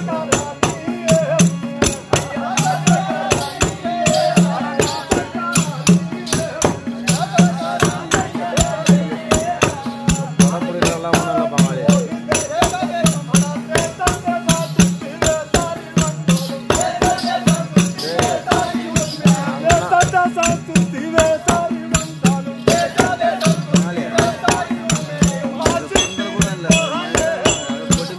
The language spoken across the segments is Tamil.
பணப்புடிலாம் ஒன்றும் இல்லை பங்காளி பங்காளி சுந்தர கூட இல்லை போட்டு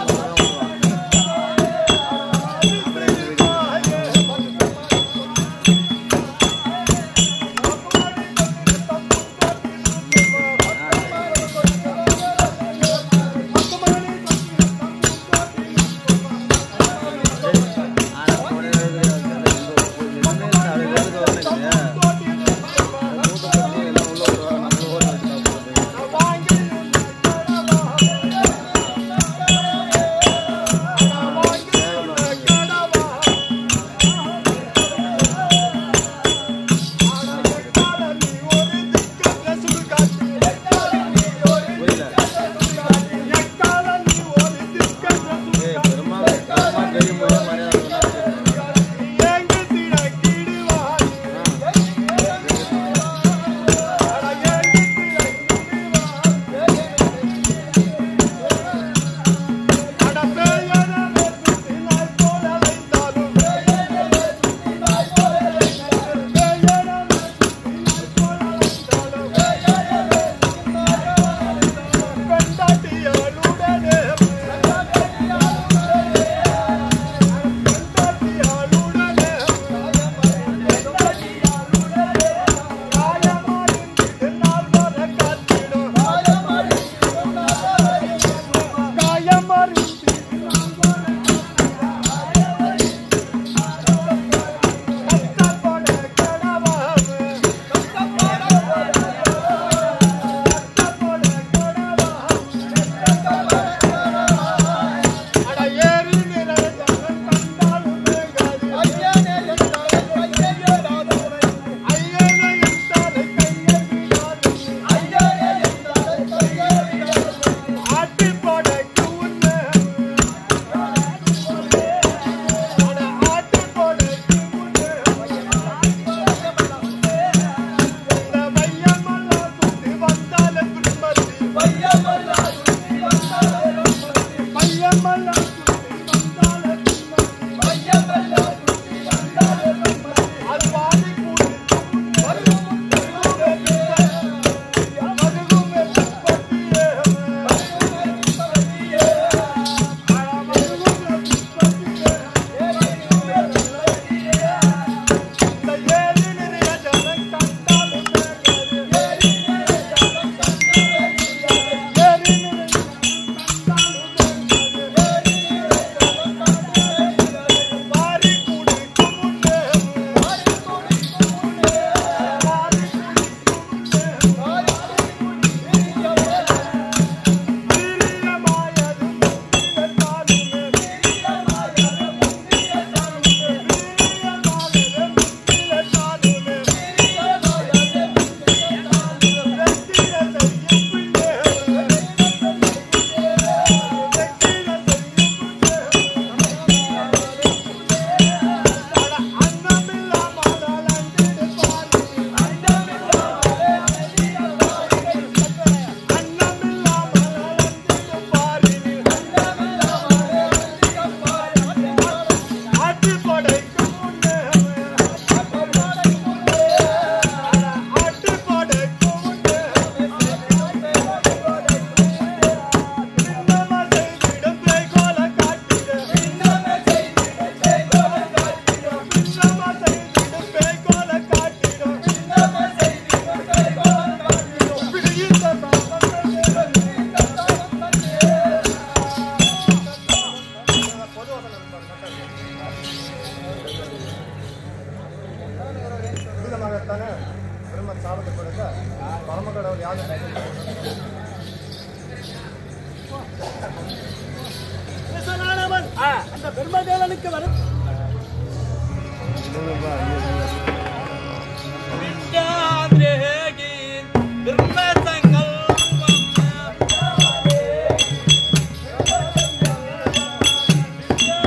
ತಾನೇ பிரம்மன் சாபத்தை கொடுக்க பரமகடவுள் யாகம் விசனானவன் அந்த பெருமதேவனுக்கு வரும் ஆ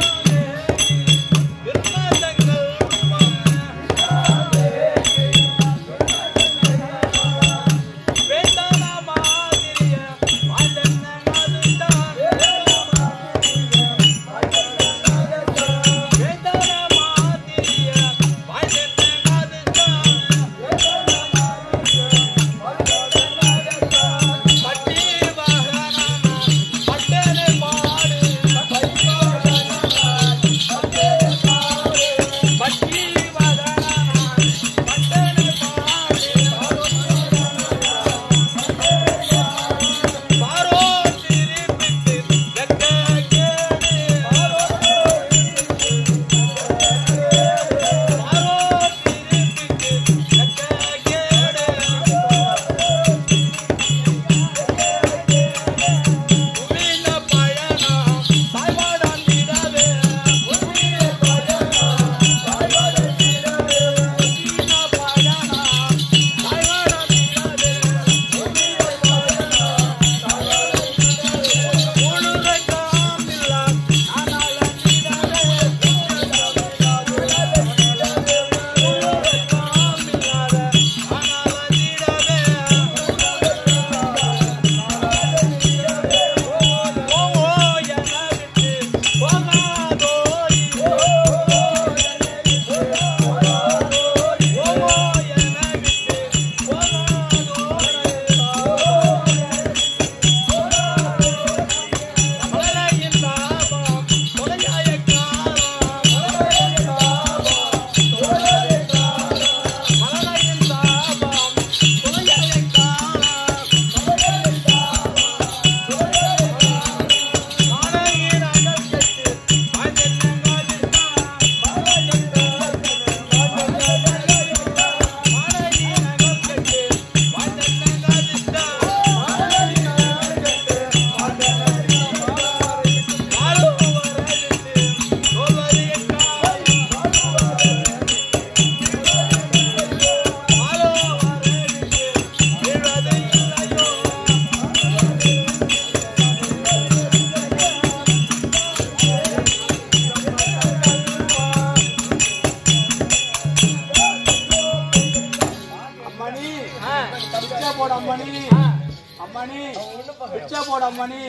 மணி பிச்சை போட மணி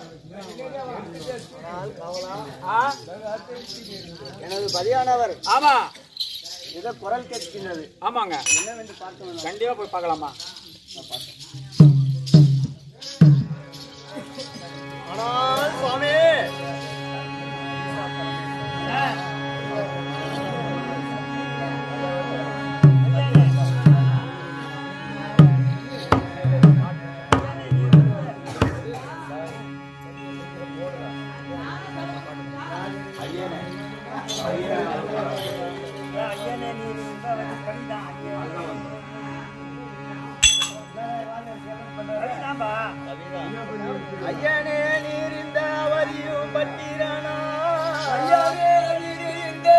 ஆ? எனது பலியானவர் ஆமா ஏதோ குரல் கேட்கின்றது ஆமாங்க என்னவென்று பார்க்க கண்டிப்பா போய் பார்க்கலாமா ஆனால் சுவாமி ஐயனே நீர் இந்த அவதியும் பட்டிரானா ஐயனே நீர் இந்த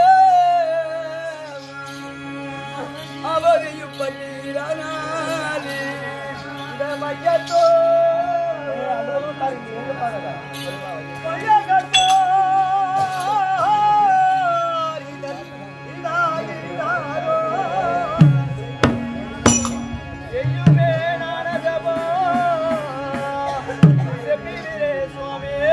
அவதியும் பட்டிரானா இந்த மையத்தோ மையத்தோ செய்யுமே நானதபோ செப்பிலே சுவாமியே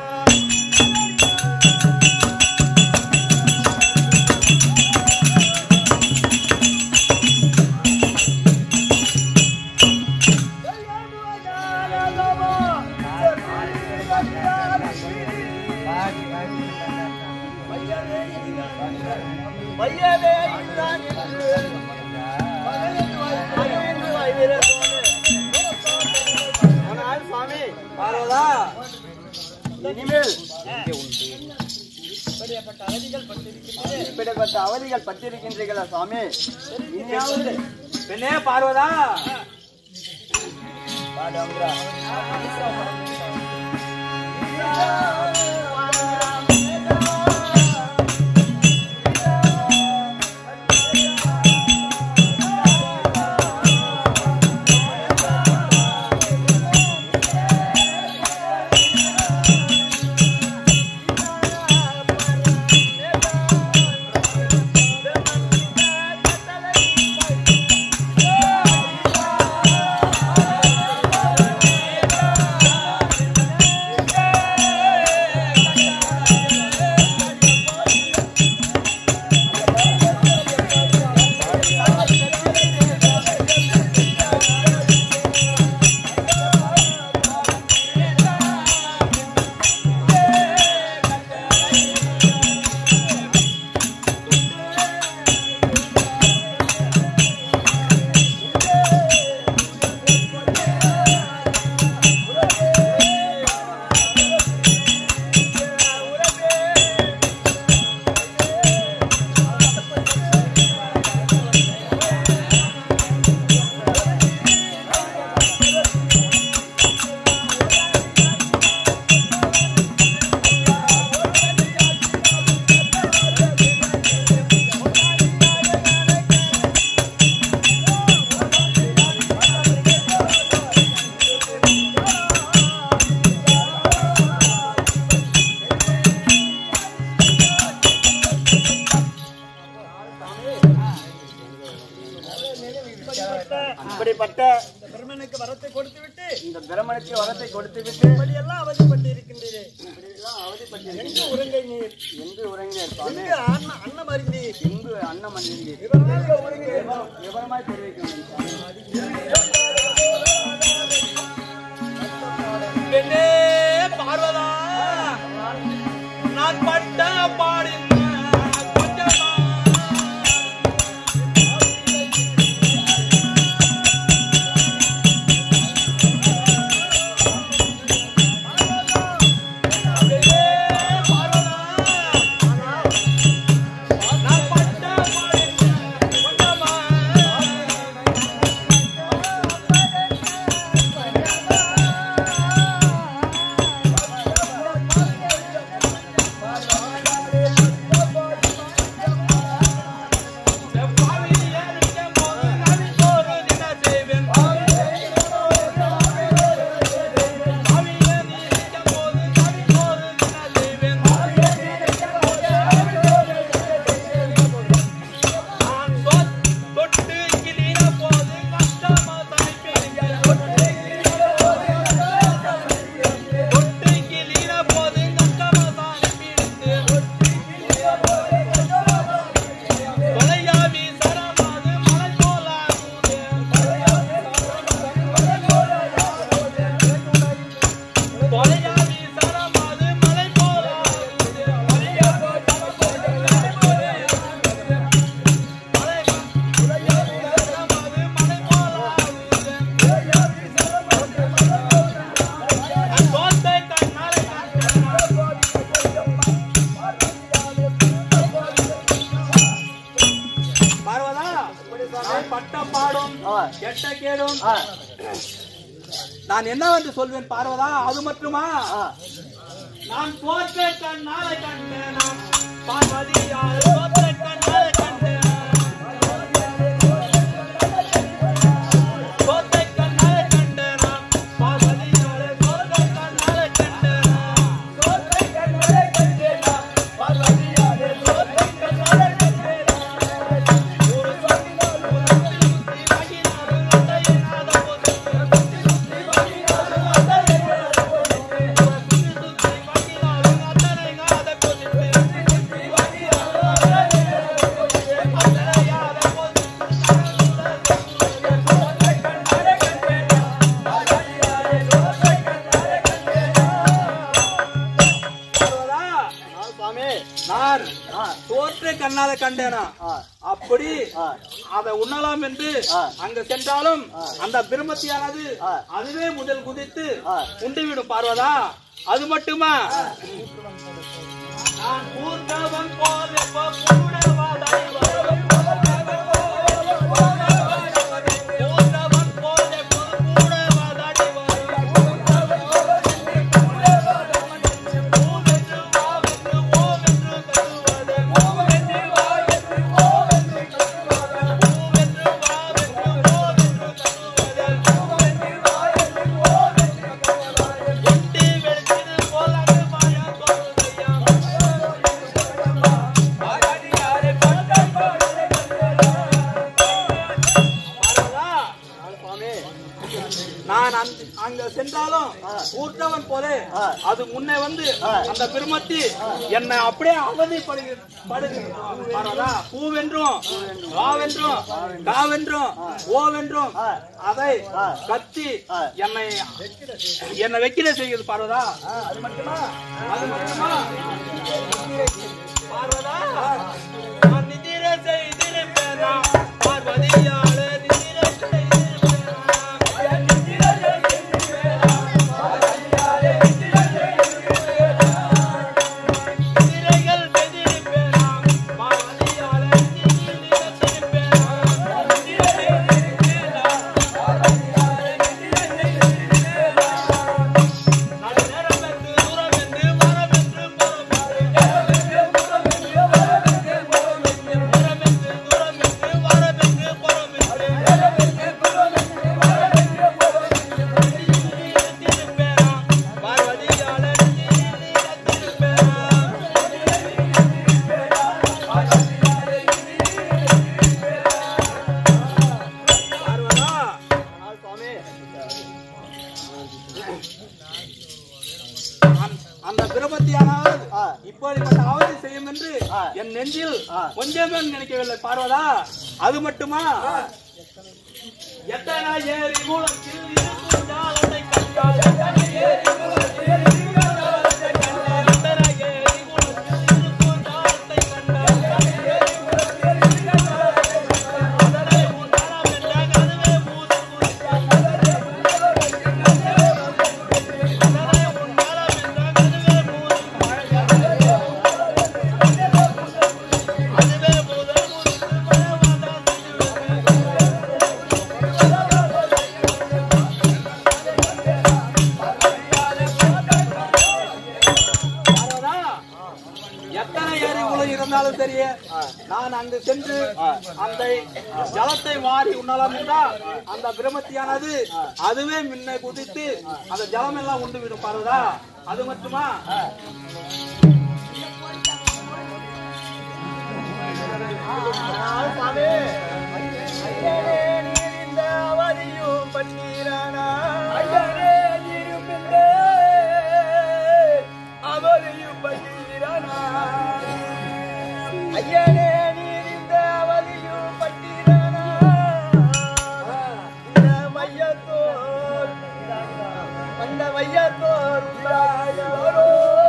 பையவே இதுதான் என்று பதினெட்டு வயதிலே ஆனால் சுவாமி பார்வதா இனிமேல் இப்படிப்பட்ட அவதிகள் பட்டிருக்கின்றீர்களா சுவாமி இனியாவது பெண்ணே பார்வதா இப்படிப்பட்ட பெருமனுக்கு வரத்தை கொடுத்து விட்டு இந்த பிரமனுக்கு வரத்தை கொடுத்து விட்டு இப்படியெல்லாம் அவதிப்பட்டு இருக்கின்றீரே இப்படியெல்லாம் அவதிப்பட்டு எங்கு உறங்கை நீர் எங்கு உறங்கினீர் சுவாமி எங்கு அன்ன அன்னம் அறிந்தீர் எங்கு அன்னம் அணிந்தீர் விவரமாக உறங்கினீர் விவரம்- விவரமாய் தெரிவிக்க வேண்டும் சுவாமி பெண்ணே பார்வதா நான் பட்ட பாடின கொஞ்சமா நான் பட்ட பாடின கொஞ்சமா ஆ ஆ. கெட்ட கேடும் ஆ, நான் என்னவென்று சொல்வேன் பார்வதா அது மட்டுமா ஆ. நான் தோற்ற கண்ணாலை கண்டேன் நான் பார்வதியால் தோற்ற கண்ணாலை கண்டேன் தோற்ற கண்ணாலை கண்டேன் நான் பார்வதியால் தோற்ற கண்ணாலை கண்டேன் தோற்ற கண்ணாலை கண்டேன் நான் பார்வதியால் தோற்ற கண்ணாலை கண்டேன் ஒரு சொல்லால் ஒரு சுத்தி வாங்கினாலும் அடையாத போது சுத்தி சுத்தி வாங்கினாலும் அடையாத போது சுத்தி சுத்தி வாங்கினாலும் அடையாத போது சுத்தி சுத்தி வாங்கினாலும் அடையாத போது அடையாத போது பார்வதா, ஆ, சுவாமி நான் ஆ, தோற்ற கண்ணால கண்டேனா ஆ, அப்படி ஆ. அதை உண்ணலாம் என்று ஆ. அங்க சென்றாலும் அந்த பிரம்மத்தியானது ஆ. அதுவே முதல் குதித்து ஆ. உண்டுவிடும் பார்வதா அது மட்டுமா நான் கூர்ந்தவன் போல கூட வாடாய் வரவன் கூர்ந்தவன் போல கூட வாடாடி வரவன் ஓவென்று வாவென்று ஓவென்று கருவாதே ஓவென்று வாவென்று ஓவென்று கருவாதே ஓவென்று வாவென்று ஓவென்று கருவாதே ஓவென்று வாவென்று ஓவென்று கருவாதே ஒட்டி வெடிச்சது போல அது மாயா கொள்ளையா ஆகாடியாரே பட்டை பாடலே பார்வதா ஆ, சுவாமி நான் அந்த- அங்க சென்றாலும் கூட்டவன் போல ஆ. அது முன்னே வந்து ஆ. அந்த பெருமத்தி என்னை அப்படியே அவதிப்படுகிறது பார்வதா பூவென்றும் வாவென்றும் காவென்றும் ஓவென்றும் ஆ. அதை ஆ. கத்தி ஆ. என்னை என்னை வைக்கிற செய்கிறது பார்வதா அது மட்டுமா அது மட்டுமா பார்வதா நான் நிதிர செய்திருப்பேனா பார்வதியாலே நிதிர செய்திருப்பேனா நிதிர செய்திருப்பேனா பார்வதியாலே நிதிர செய்திருப்பேனா நிதிரைகள் செய்திருப்பேனா பார்வதியாலே நிதிர செய்திருப்பேனா நிதிர செய்திருப்பேனா பார்வதியாலே நிதிர செய்திருப்பேனா நடுநேரம் என்று தூரம் என்று மரம் என்று புறம் என்று புறம் என்று மரம் என்று புறம் என்று புறம் என்று தூரம் என்று மரம் என்று புறம் என்று புறம் என்று புறம் என்று மரம் என்று புறம் என்று திருப்பேரா பார்வதியால திருப்பேரா பார்வதா ஆ, சுவாமி அந்த- அந்த பிரபத்தியானவர் ஆ. இப்படிப்பட்ட அவதி செய்யும் என்று ஆ. என் நெஞ்சில் ஆ. கொஞ்சமே நினைக்கவில்லை பார்வதா அது மட்டுமா எத்தனை ஏறி மூலத்தில் இருக்கும் ஜாலத்தை கண்டால் எத்தனை ஏறி மூலத்தில் இருக்கும் ஜாலத்தை கண்டால் எத்தனை ஏறி மூலத்தில் இருக்கும் ஜாலத்தை கண்டால் எத்தனை ஏறி மூலத்தில் இருக்கும் ஜாலத்தை கண்டால் அதனை உண்டாம் என்றால் அதுவே மூது குறித்தால் அதனை உண்டாம் என்றால் அதுவே மூது குறித்தால் அதனை உண்டாம் என்றால் அதுவே மூது குறித்தால் அதுவே முதல் முத்து பரவாதான் பார்வதா, எத்தனை எரிவுகள் இருந்தாலும் சரி நான் அங்கு சென்று அந்த ஜலத்தை வாரி உண்ணலாம் என்றால் அந்த பிரமத்தியானது அதுவே முன்ன குதித்து அந்த ஜலம் எல்லாம் உண்டு விடும் பார்வதா அது மட்டுமா ஆ, சுவாமி ஐயனே நீர் இந்த அவதியும் பன்னீரானா ஐயனே நீரும் இந்த அவதியும் பன்னீரானா ஐயனே நீர் இந்த அவதியும் பன்னீரானா இந்த மையத்தோர் அந்த மையத்தோர் உண்டாயோரோ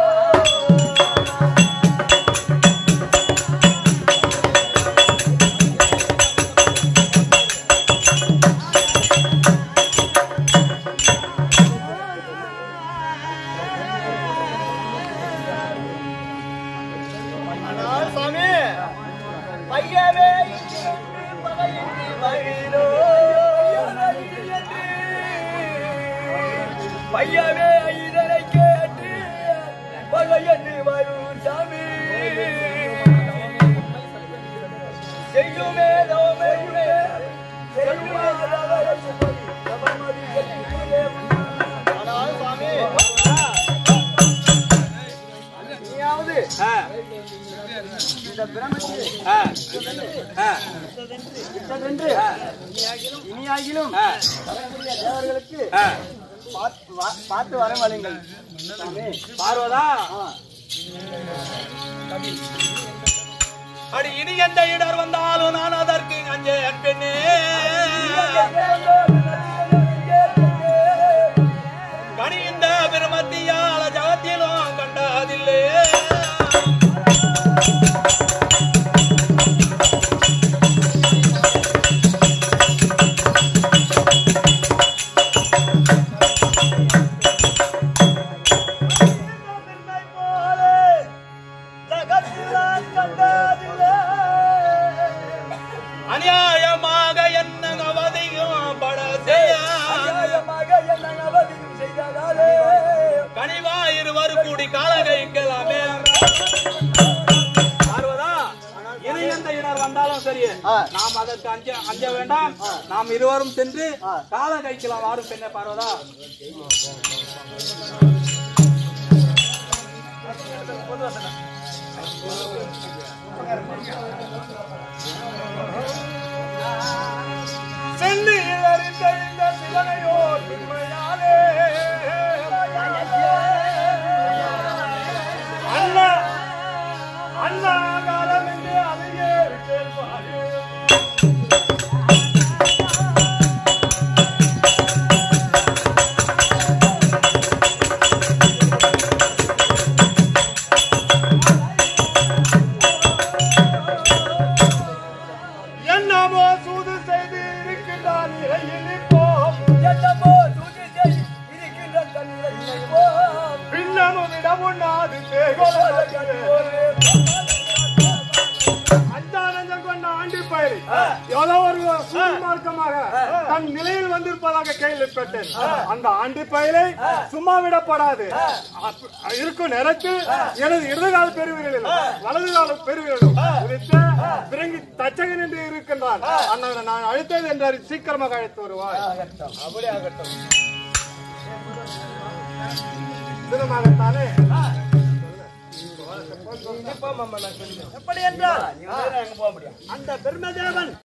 ஆனால் சாமி பையவே இங்கு பகையின்றி மகிழோ பையவே இதனை கேட்டு பகையன்று வரும் சாமி செய்யுமே தவமையுமே செய்யுமே ஆனால் சுவாமி நீயாவது இந்த பிரமத்தில் விட்டதென்று இனியாகிலும் வரக்கூடிய தேவர்களுக்கு பார்த்து வா- பார்த்து வரவழைங்கள் சாமி பார்வதா ஆ. அடி இனி எந்த இடர் வந்தாலும் நான் அதற்கு அஞ்சேன் பெண்ணே கனி இந்த பிரமத்தியால ஜகத்திலும் கண்டதில்லை அநியாயமாக என்ன அவதியும் பட செய்ய கனிவா இருவர் கூடி காலகைக்கலாமே பார்வதா இனி எந்த இடர் வந்தாலும் சரி ஆ. நாம் அதற்கு அஞ்ச அஞ்ச வேண்டாம் நாம் இருவரும் சென்று கால கைக்கலாம் வாரும் பெண்ணே பார்வதா சென்னையில் அறிந்த இந்த சிவனையோ உண்மையாலே அண்ணா அண்ணா காலம் என்று அதையே கேட்பாரு என்னமோ சூது செய்து இருக்கின்றான் இறையில் இப்போ பின்னமும் இடமுன்னாது அஞ்சானந்தம் கொண்ட ஆண்டி பயிர் ஏதோ ஒரு சூழ்மார்க்கமாக தன் நிலையில் வந்திருப்பதாக கேள்விப்பட்டேன் அந்த ஆண்டி பயிரை சும்மா விடப்படாது அப்ப- இருக்கும் நேரத்தில் எனது இடதுகால பெருவிரலில் வலதுகால பெருவிரலும் குறித்து பிறங்கி தச்சகன் என்று இருக்கின்றான் அண்ணன் நான் அழைத்தது என்று சீக்கிரமாக அழைத்து வருவாய் தினமாகத்தானே எப்படி என்றால் அந்த பிரம்மதேவன்